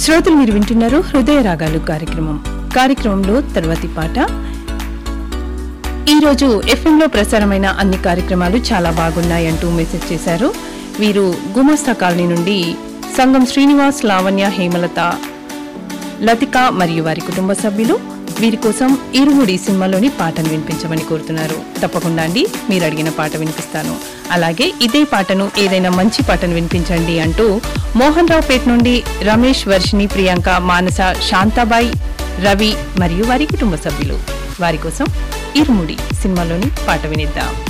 శ్రోతలు మీరు వింటున్నారు హృదయ రాగాలు కార్యక్రమం కార్యక్రమంలో తర్వాతి పాట ఈరోజు ఎఫ్ఎంలో ప్రసారమైన అన్ని కార్యక్రమాలు చాలా బాగున్నాయంటూ మెసేజ్ చేశారు వీరు గుమస్తా కాలనీ నుండి సంగం శ్రీనివాస్ లావణ్య హేమలత లతిక మరియు వారి కుటుంబ సభ్యులు వీరి కోసం ఇరుముడి సినిమాలోని పాటను వినిపించమని కోరుతున్నారు తప్పకుండా అండి మీరు అడిగిన పాట వినిపిస్తాను అలాగే ఇదే పాటను ఏదైనా మంచి పాటను వినిపించండి అంటూ మోహన్ రావు పేట నుండి రమేష్ వర్షిణి ప్రియాంక మానస శాంతాబాయి రవి మరియు వారి కుటుంబ సభ్యులు వారి కోసం ఇరుముడి సినిమాలోని పాట వినిద్దాం